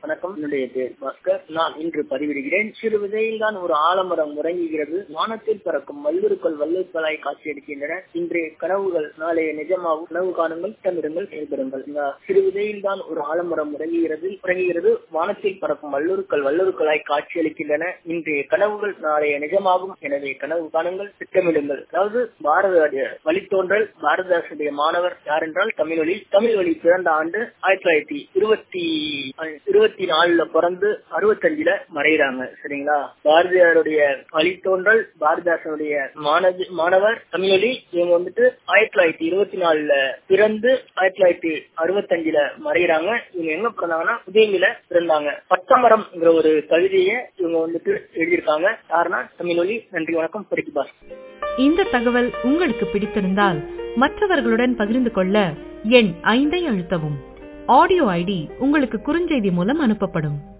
வணக்கம் என்னுடைய பேர் பாஸ்கர் நான் இன்று பதிவிடுகிறேன் சிறு விதையில் தான் ஒரு ஆலமரம் உறங்குகிறது வானத்தில் பறக்கும் வல்லுருக்கள் வல்லுருக்களாய் காட்சியளிக்கின்றன இன்றைய கனவுகள் நாளைய நிஜமாகும் கனவு காணுங்கள் திட்டமிடுங்கள் செயல்படுங்கள் இந்த சிறு விதையில் தான் ஒரு ஆலமரம் உறங்குகிறது உறங்குகிறது வானத்தில் பறக்கும் வல்லுருக்கள் வல்லுருக்களாய் காட்சியளிக்கின்றன இன்றைய கனவுகள் நாளைய நிஜமாகும் எனவே கனவு காணுங்கள் திட்டமிடுங்கள் அதாவது பாரத வழித்தோன்றல் பாரதாசுடைய மாணவர் யார் என்றால் தமிழ் வழி தமிழ் வழி பிறந்த ஆண்டு ஆயிரத்தி தொள்ளாயிரத்தி இருபத்தி இருபத்தி நாலுல பிறந்து அறுபத்தஞ்சுல மறைகிறாங்க சரிங்களா பாரதியாருடைய வழித்தோன்றல் பாரதிதாசனுடைய மாணவி மாணவர் தமிழொலி இவங்க வந்துட்டு ஆயிரத்தி தொள்ளாயிரத்தி இருபத்தி நாலுல பிறந்து ஆயிரத்தி தொள்ளாயிரத்தி அறுபத்தஞ்சுல மறைகிறாங்க இவங்க எங்க பிறந்தாங்கன்னா உதயமில பிறந்தாங்க பட்டமரம்ங்கிற ஒரு கவிதையை இவங்க வந்துட்டு எழுதியிருக்காங்க யாருன்னா தமிழொலி நன்றி வணக்கம் படிக்குபாஸ் இந்த தகவல் உங்களுக்கு பிடித்திருந்தால் மற்றவர்களுடன் பகிர்ந்து கொள்ள எண் ஐந்தை அழுத்தவும் ஆடியோ ஐடி உங்களுக்கு குறுஞ்செய்தி மூலம் அனுப்பப்படும்